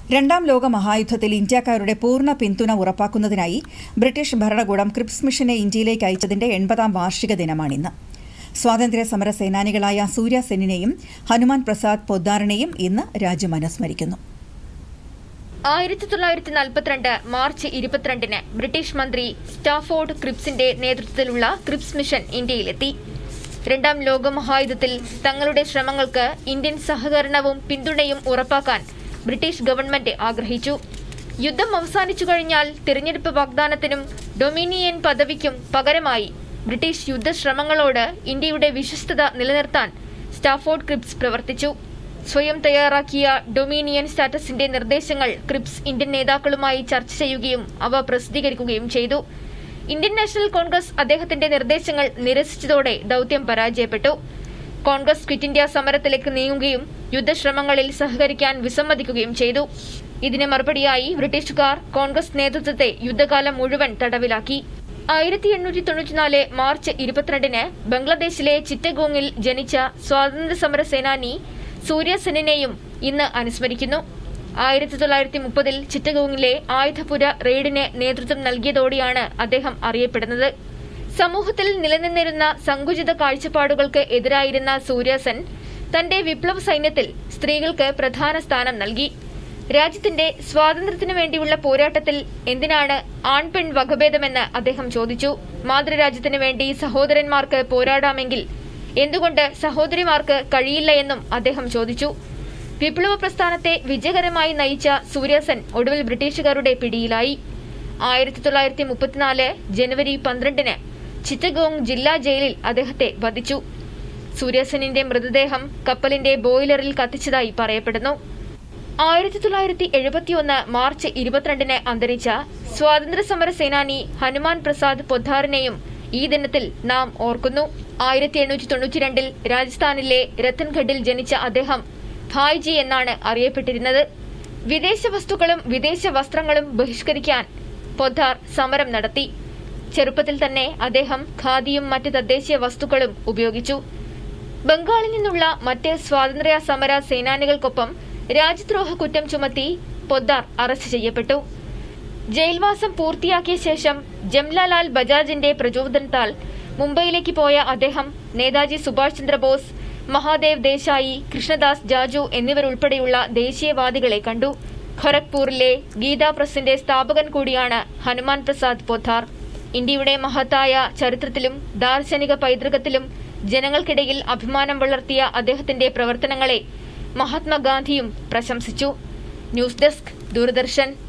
രണ്ടാം ലോക മഹായുദ്ധത്തിൽ ഇന്ത്യക്കാരുടെ പൂർണ്ണ പിന്തുണ ഉറപ്പാക്കുന്നതിനായി ബ്രിട്ടീഷ് ഭരണകൂടം ക്രിപ്സ് മിഷനെ ഇന്ത്യയിലേക്ക് അയച്ചതിന്റെ എൺപതാം വാർഷിക ദിനമാണിന്ന് സ്വാതന്ത്ര്യ സമര സേനാനികളായ സൂര്യ സെന്നിനെയും ഹനുമാൻ പ്രസാദ് പൊദ്ദാറിനെയും ഇന്ന് രാജ്യം അനുസ്മരിക്കുന്നു ആയിരത്തി തൊള്ളായിരത്തി നാൽപ്പത്തിരണ്ട് മാർച്ച് ഇരുപത്തിരണ്ടിന് ബ്രിട്ടീഷ് മന്ത്രി സ്റ്റാഫോർഡ് ക്രിപ്സിന്റെ നേതൃത്വത്തിലുള്ള ക്രിപ്സ് മിഷൻ ഇന്ത്യയിലെത്തി രണ്ടാം ലോകമഹായുദ്ധത്തിൽ തങ്ങളുടെ ശ്രമങ്ങൾക്ക് ഇന്ത്യൻ സഹകരണവും പിന്തുണയും ഉറപ്പാക്കാൻ ബ്രിട്ടീഷ് ഗവൺമെന്റ് ആഗ്രഹിച്ചു യുദ്ധം അവസാനിച്ചു കഴിഞ്ഞാൽ തിരഞ്ഞെടുപ്പ് വാഗ്ദാനത്തിനും ഡൊമിനിയൻ പദവിക്കും പകരമായി ബ്രിട്ടീഷ് യുദ്ധശ്രമങ്ങളോട് ഇന്ത്യയുടെ വിശ്വസ്തത നിലനിർത്താൻ സ്റ്റാഫോർഡ് ക്രിപ്സ് പ്രവർത്തിച്ചു സ്വയം തയ്യാറാക്കിയ ഡൊമീനിയൻ സ്റ്റാറ്റസിന്റെ നിർദ്ദേശങ്ങൾ ക്രിപ്സ് ഇന്ത്യൻ നേതാക്കളുമായി ചർച്ച ചെയ്യുകയും അവ പ്രസിദ്ധീകരിക്കുകയും ചെയ്തു ഇന്ത്യൻ നാഷണൽ കോൺഗ്രസ് അദ്ദേഹത്തിന്റെ നിർദ്ദേശങ്ങൾ നിരസിച്ചതോടെ ദൗത്യം പരാജയപ്പെട്ടു കോൺഗ്രസ് ക്വിറ്റ് ഇന്ത്യ സമരത്തിലേക്ക് നീങ്ങുകയും യുദ്ധശ്രമങ്ങളിൽ സഹകരിക്കാൻ വിസമ്മതിക്കുകയും ചെയ്തു ഇതിന് മറുപടിയായി ബ്രിട്ടീഷുകാർ കോൺഗ്രസ് നേതൃത്വത്തെ യുദ്ധകാലം മുഴുവൻ തടവിലാക്കി ആയിരത്തി എണ്ണൂറ്റി തൊണ്ണൂറ്റിനാല് മാർച്ച് ഇരുപത്തിരണ്ടിന് ബംഗ്ലാദേശിലെ ചിറ്റഗോങ്ങിൽ ജനിച്ച സ്വാതന്ത്ര്യ സമര സേനാനി സൂര്യസെന്നിനെയും ഇന്ന് അനുസ്മരിക്കുന്നു ആയിരത്തി തൊള്ളായിരത്തി മുപ്പതിൽ ചിറ്റഗോങ്ങിലെ ആയുധപുര റെയ്ഡിന് നേതൃത്വം നൽകിയതോടെയാണ് അദ്ദേഹം അറിയപ്പെടുന്നത് സമൂഹത്തിൽ നിലനിന്നിരുന്ന സങ്കുചിത കാഴ്ചപ്പാടുകൾക്ക് എതിരായിരുന്ന സൂര്യസെൻ തന്റെ വിപ്ലവ സൈന്യത്തിൽ സ്ത്രീകൾക്ക് പ്രധാന സ്ഥാനം നൽകി രാജ്യത്തിന്റെ സ്വാതന്ത്ര്യത്തിനു വേണ്ടിയുള്ള പോരാട്ടത്തിൽ എന്തിനാണ് ആൺപെൺ വകഭേദമെന്ന് അദ്ദേഹം ചോദിച്ചു മാതൃരാജ്യത്തിനു വേണ്ടി സഹോദരന്മാർക്ക് പോരാടാമെങ്കിൽ എന്തുകൊണ്ട് സഹോദരിമാർക്ക് കഴിയില്ല എന്നും അദ്ദേഹം ചോദിച്ചു വിപ്ലവ പ്രസ്ഥാനത്തെ വിജയകരമായി നയിച്ച സൂര്യസൻ ഒടുവിൽ ബ്രിട്ടീഷുകാരുടെ പിടിയിലായി ആയിരത്തി തൊള്ളായിരത്തി മുപ്പത്തിനാല് ജനുവരി പന്ത്രണ്ടിന് ചിറ്റഗോങ് ജില്ലാ ജയിലിൽ അദ്ദേഹത്തെ വധിച്ചു സൂര്യസെന്നിന്റെ മൃതദേഹം കപ്പലിന്റെ ബോയിലറിൽ കത്തിച്ചതായി പറയപ്പെടുന്നു ആയിരത്തി തൊള്ളായിരത്തി എഴുപത്തിയൊന്ന് മാർച്ച് ഇരുപത്തിരണ്ടിന് അന്തരിച്ച സ്വാതന്ത്ര്യ സമര സേനാനി ഹനുമാൻ പ്രസാദ് പൊദ്ദാറിനെയും ഈ ദിനത്തിൽ നാം ഓർക്കുന്നു ആയിരത്തി എണ്ണൂറ്റി തൊണ്ണൂറ്റിരണ്ടിൽ രാജസ്ഥാനിലെ രത്തൻഗഡിൽ ജനിച്ച അദ്ദേഹം ഭായ്ജി എന്നാണ് അറിയപ്പെട്ടിരുന്നത് വിദേശ വസ്തുക്കളും വിദേശ വസ്ത്രങ്ങളും ബഹിഷ്കരിക്കാൻ പൊദ്ദാർ സമരം നടത്തി ചെറുപ്പത്തിൽ തന്നെ അദ്ദേഹം ഖാദിയും മറ്റ് തദ്ദേശീയ വസ്തുക്കളും ഉപയോഗിച്ചു ബംഗാളിൽ നിന്നുള്ള മറ്റ് സ്വാതന്ത്ര്യ സമര സേനാനികൾക്കൊപ്പം രാജ്യദ്രോഹ കുറ്റം ചുമത്തി പൊദ്ദാർ അറസ്റ്റ് ചെയ്യപ്പെട്ടു ജയിൽവാസം പൂർത്തിയാക്കിയ ശേഷം ജംലാലാൽ ബജാജിന്റെ പ്രചോദനത്താൽ മുംബൈയിലേക്ക് പോയ അദ്ദേഹം നേതാജി സുഭാഷ് ചന്ദ്രബോസ് മഹാദേവ് ദേശായി കൃഷ്ണദാസ് ജാജു എന്നിവരുൾപ്പെടെയുള്ള ദേശീയവാദികളെ കണ്ടു ഖൊരഗ്പൂരിലെ ഗീതാ പ്രസിന്റെ സ്ഥാപകൻ കൂടിയാണ് ഹനുമാൻ പ്രസാദ് പൊദ്ദാർ ഇന്ത്യയുടെ മഹത്തായ ചരിത്രത്തിലും ദാർശനിക പൈതൃകത്തിലും ജനങ്ങൾക്കിടയിൽ അഭിമാനം വളർത്തിയ അദ്ദേഹത്തിന്റെ പ്രവർത്തനങ്ങളെ മഹാത്മാഗാന്ധിയും പ്രശംസിച്ചു ന്യൂസ് ഡെസ്ക് ദൂരദർശൻ